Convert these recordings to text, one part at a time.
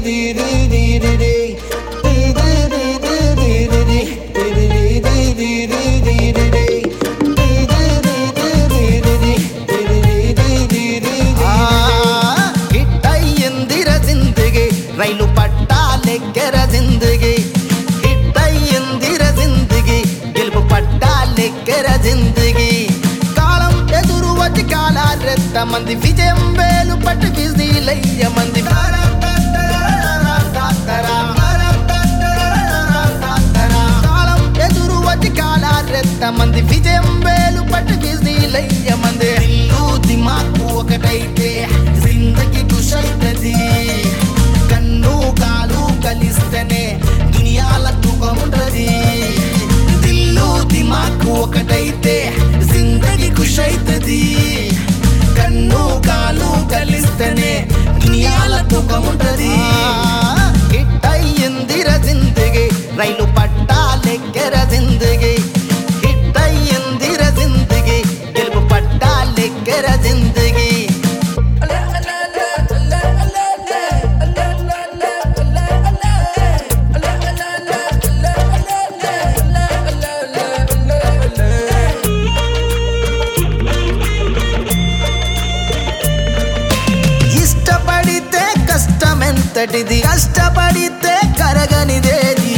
హిట్టయ్యిందిర జిందగీ రైలు పట్టాలెక్కెర జిందగీ హిట్టయ్యిందిర జిందగీ గెలుపు పట్టాలెక్కెర జిందగీ కాలం ఎదురు వచ్చి కాలారెత్త మంది విజయం వేలు పట్టి బిజీలయ్య మంది కాలం ఎదురు వచ్చి కాలారెత్త మంది విజయం వేలు పట్టి బిజీలయ్య మంది ఇల్లు దిమాకు ఒకటైతే జిందగీ కుషైతది కన్ను కాలు కలిస్తేనే దునియాల తూకముంటది దిల్లు దిమాకు ఒకటైతే జిందగీ కుషైతది కన్ను కాలు కలిస్తేనే దునియాల తూకముంటది హిట్టయ్యిందిర జిందగీ రైలు పట్టాలెక్కెర జిందగీ హిట్టయ్యిందిర జిందగీ గెలుపు పట్టాలెక్కెర జిందగీ ఇష్టపడితే కష్టమెంతటిది కష్టపడితే కరగనిదేది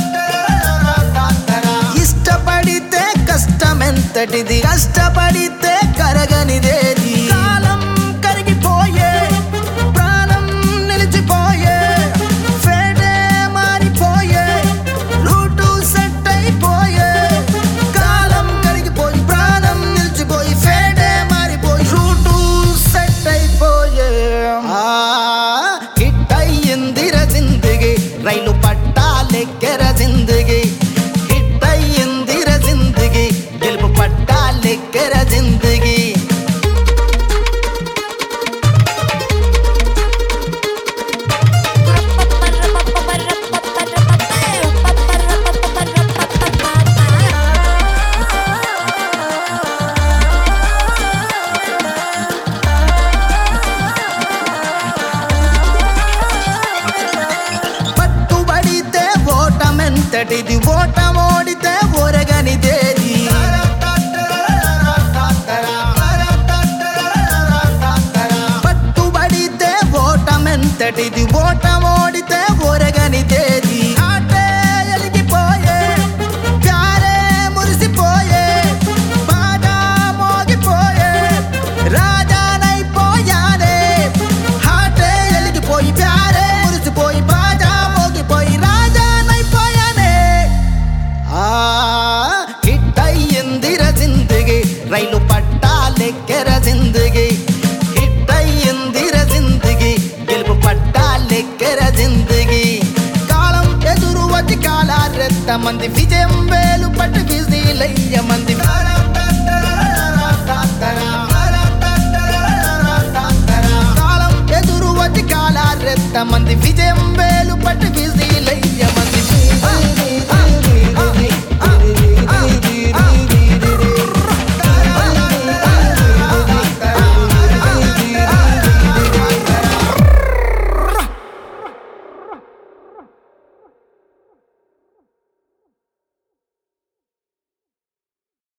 ఇష్టపడితే కష్టమెంతటిది కష్టపడితే